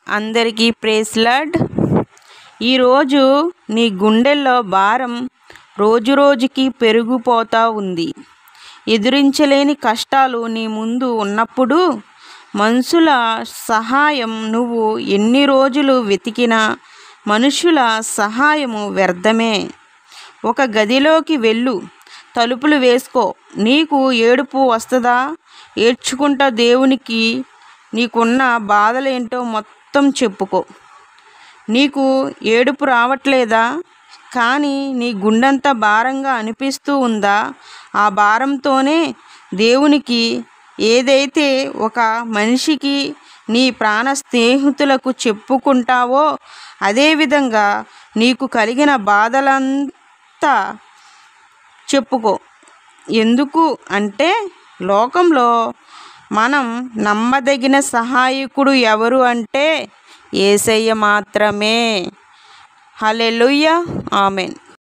అందరికీ ప్రేస్లడ్ ఈరోజు నీ గుండెల్లో భారం రోజు రోజుకి పెరిగిపోతూ ఉంది ఎదురించలేని కష్టాలు నీ ముందు ఉన్నప్పుడు మనుషుల సహాయం నువ్వు ఎన్ని రోజులు వెతికినా మనుషుల సహాయము వ్యర్థమే ఒక గదిలోకి వెళ్ళు తలుపులు వేసుకో నీకు ఏడుపు వస్తుందా ఏడ్చుకుంటా దేవునికి నీకున్న బాధలేంటో మొత్తం చెప్పుకో నీకు ఏడుపు రావట్లేదా కానీ నీ గుండెంత భారంగా అనిపిస్తూ ఉందా ఆ భారంతోనే దేవునికి ఏదైతే ఒక మనిషికి నీ ప్రాణ స్నేహితులకు చెప్పుకుంటావో అదేవిధంగా నీకు కలిగిన బాధలంతా చెప్పుకో ఎందుకు అంటే లోకంలో మనం నమ్మదగిన సహాయకుడు ఎవరు అంటే ఏసయ్య మాత్రమే హలెలుయ్య ఆమెన్